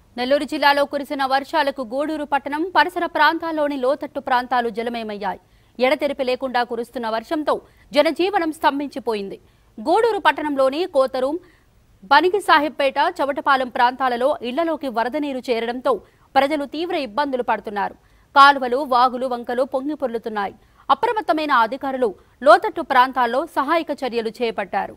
నెల్లూరు జిల్లాలో కురిసిన వర్షాలకు గూడూరు పట్టణం పరిసర ప్రాంతాల్లోని లోతట్టు ప్రాంతాలు జలమయమయ్యాయి ఎడతెరిపి లేకుండా కురుస్తున్న వర్షంతో జనజీవనం స్తంభించిపోయింది గూడూరు పట్టణంలోని కోతరూం బనిగి సాహెబ్పేట చవటపాలెం ప్రాంతాలలో ఇళ్లలోకి వరద నీరు చేరడంతో ప్రజలు తీవ్ర ఇబ్బందులు పడుతున్నారు కాలువలు వాగులు వంకలు పొంగి పొర్లుతున్నాయి అప్రమత్తమైన అధికారులు లోతట్టు ప్రాంతాల్లో సహాయక చర్యలు చేపట్టారు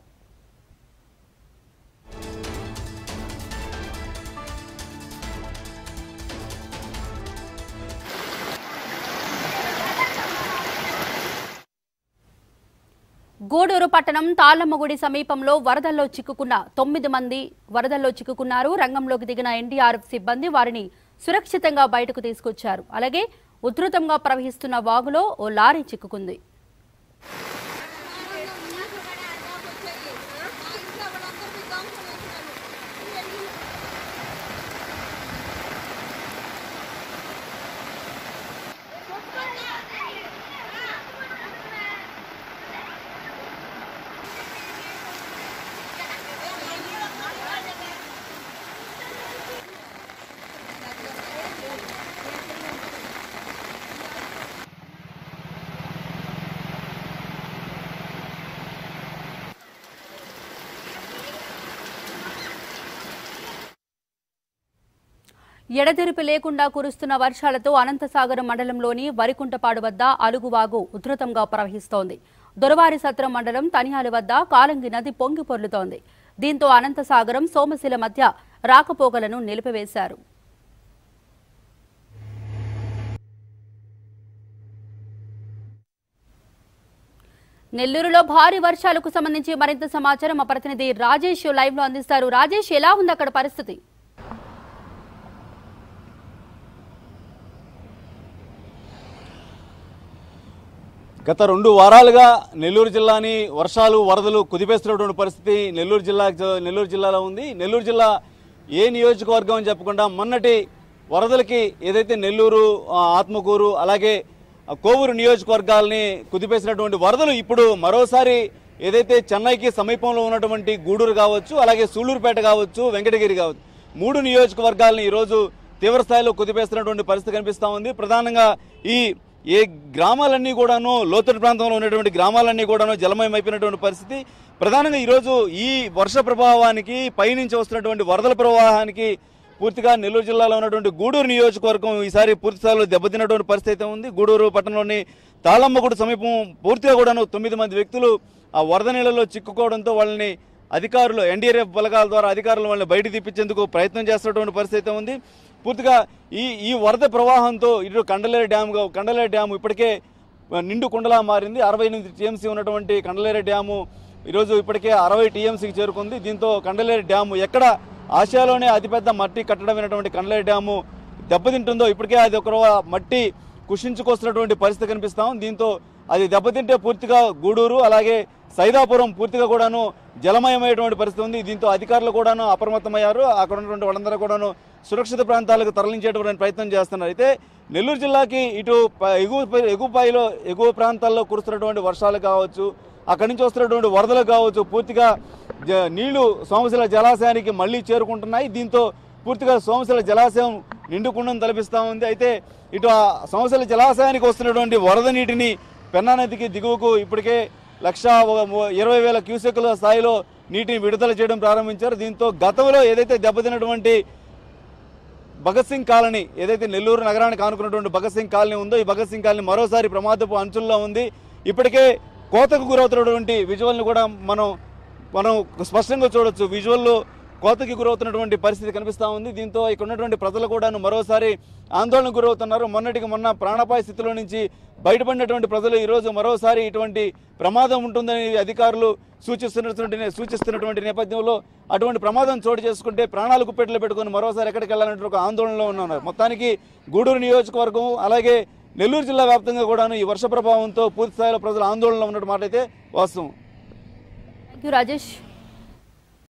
గూడూరు పట్టణం తాళ్లమ్మగుడి సమీపంలో వరదల్లో చిక్కుకున్న తొమ్మిది మంది వరదల్లో చిక్కుకున్నారు రంగంలోకి దిగిన ఎన్డీఆర్ఎఫ్ సిబ్బంది వారిని సురక్షితంగా బయటకు తీసుకొచ్చారు అలాగే ఉధృతంగా ప్రవహిస్తున్న వాగులో ఓ లారీ చిక్కుకుంది ఎడతెరిపి లేకుండా కురుస్తున్న వర్షాలతో అనంతసాగరం మండలంలోని వరికుంటపాడు వద్ద అలుగువాగు ఉధృతంగా ప్రవహిస్తోంది దొరవారి సత్రం మండలం తనియాల వద్ద కాలంగి నది పొంగి పొర్లుతోంది దీంతో అనంతసాగరం సోమశిల మధ్య రాకపోకలను నిలిపివేశారు నెల్లూరులో భారీ వర్షాలకు సంబంధించి మరింత సమాచారం మా ప్రతినిధి రాజేష్ లైవ్ లో అందిస్తారు రాజేష్ ఎలా ఉంది అక్కడ పరిస్థితి గత రెండు వారాలుగా నెల్లూరు జిల్లాని వర్షాలు వరదలు కుదిపేస్తున్నటువంటి పరిస్థితి నెల్లూరు జిల్లా నెల్లూరు జిల్లాలో ఉంది నెల్లూరు జిల్లా ఏ నియోజకవర్గం అని చెప్పకుండా మొన్నటి వరదలకి ఏదైతే నెల్లూరు ఆ, ఆత్మకూరు అలాగే ఆ, కోవూరు నియోజకవర్గాల్ని కుదిపేసినటువంటి వరదలు ఇప్పుడు మరోసారి ఏదైతే చెన్నైకి సమీపంలో ఉన్నటువంటి గూడూరు కావచ్చు అలాగే సూళ్లూరుపేట కావచ్చు వెంకటగిరి కావచ్చు మూడు నియోజకవర్గాలని ఈరోజు తీవ్ర స్థాయిలో కుదిపేస్తున్నటువంటి పరిస్థితి కనిపిస్తా ఉంది ప్రధానంగా ఈ ఏ గ్రామాలన్నీ కూడాను లోతట్టు ప్రాంతంలో ఉన్నటువంటి గ్రామాలన్నీ కూడాను జలమయం అయిపోయినటువంటి పరిస్థితి ప్రధానంగా ఈరోజు ఈ వర్ష ప్రభావానికి పైనుంచి వస్తున్నటువంటి వరదల ప్రవాహానికి పూర్తిగా నెల్లూరు జిల్లాలో ఉన్నటువంటి గూడూరు నియోజకవర్గం ఈసారి పూర్తి స్థాయిలో దెబ్బతిన్నటువంటి పరిస్థితి అయితే ఉంది గూడూరు పట్టణంలోని తాళమ్మగుడి సమీపం పూర్తిగా కూడాను తొమ్మిది మంది వ్యక్తులు ఆ వరద నీళ్ళలో చిక్కుకోవడంతో వాళ్ళని అధికారులు ఎన్డీఆర్ఎఫ్ బలగాల ద్వారా అధికారులు వాళ్ళని బయట తీపించేందుకు ప్రయత్నం చేస్తున్నటువంటి పరిస్థితి అయితే ఉంది పూర్తిగా ఈ ఈ వరద ప్రవాహంతో ఇటు కండలేరు డ్యామ్ కండలేరు డ్యామ్ ఇప్పటికే నిండు కుండలా మారింది అరవై ఎనిమిది టీఎంసీ ఉన్నటువంటి కండలేరు డ్యాము ఈరోజు ఇప్పటికే అరవై టీఎంసీకి చేరుకుంది దీంతో కండలేరు డ్యాము ఎక్కడ ఆసియాలోనే అతిపెద్ద మట్టి కట్టడమైనటువంటి కండలేరు డ్యాము దెబ్బతింటుందో ఇప్పటికే అది ఒక మట్టి కుషించుకొస్తున్నటువంటి పరిస్థితి కనిపిస్తాం దీంతో అది దెబ్బతింటే పూర్తిగా గూడూరు అలాగే సైదాపురం పూర్తిగా కూడాను జలమయమైనటువంటి పరిస్థితి ఉంది దీంతో అధికారులు కూడాను అప్రమత్తమయ్యారు అక్కడ ఉన్నటువంటి వాళ్ళందరూ కూడాను సురక్షిత ప్రాంతాలకు తరలించేటువంటి ప్రయత్నం చేస్తున్నారు అయితే నెల్లూరు జిల్లాకి ఇటు ప- ఎగువ పై- ఎగువపాయిలో ఎగువ ప్రాంతాల్లో కురుస్తున్నటువంటి వర్షాలు కావచ్చు అక్కడి నుంచి వస్తున్నటువంటి వరదలు కావచ్చు పూర్తిగా జ- నీళ్లు సోమశిల జలాశయానికి మళ్ళీ చేరుకుంటున్నాయి దీంతో పూర్తిగా సోమశిల జలాశయం నిండుకుండం తలపిస్తూ ఉంది అయితే ఇటు ఆ సోమశిల జలాశయానికి వస్తున్నటువంటి వరద నీటిని పెన్నా నదికి దిగువకు ఇప్పటికే లక్ష ఒక ము- ఇరవై వేల క్యూసెక్కుల స్థాయిలో నీటిని విడుదల చేయడం ప్రారంభించారు దీంతో గతంలో ఏదైతే దెబ్బతిన్నటువంటి భగత్ సింగ్ కాలనీ ఏదైతే నెల్లూరు నగరానికి ఆనుకున్నటువంటి భగత్ సింగ్ కాలనీ ఉందో ఈ భగత్ సింగ్ కాలనీ మరోసారి ప్రమాదపు అంచుల్లో ఉంది ఇప్పటికే కోతకు గురవుతున్నటువంటి విజువల్ని కూడా మనం మనం స్పష్టంగా చూడొచ్చు విజువల్లో కోతకి గురవుతున్నటువంటి పరిస్థితి కనిపిస్తూ ఉంది దీంతో ఇక్కడ ఉన్నటువంటి ప్రజలు కూడా మరోసారి ఆందోళనకు గురవుతున్నారు మొన్నటికి మొన్న ప్రాణాపాయ స్థితిలో నుంచి బయటపడినటువంటి ప్రజలు ఈరోజు మరోసారి ఇటువంటి ప్రమాదం ఉంటుందని అధికారులు సూచిస్తున్నటువంటి సూచిస్తున్నటువంటి నేపథ్యంలో అటువంటి ప్రమాదం చోటు చేసుకుంటే ప్రాణాలు కుప్పెట్లో పెట్టుకొని మరోసారి ఎక్కడికి వెళ్ళాలంటే ఒక ఆందోళనలో ఉన్నారు మొత్తానికి గూడూరు నియోజకవర్గం అలాగే నెల్లూరు జిల్లా వ్యాప్తంగా కూడాను ఈ వర్ష ప్రభావంతో పూర్తి స్థాయిలో ప్రజలు ఆందోళనలో ఉన్నట్టు మాట అయితే వాస్తవం థ్యాంక్ యూ రాజేష్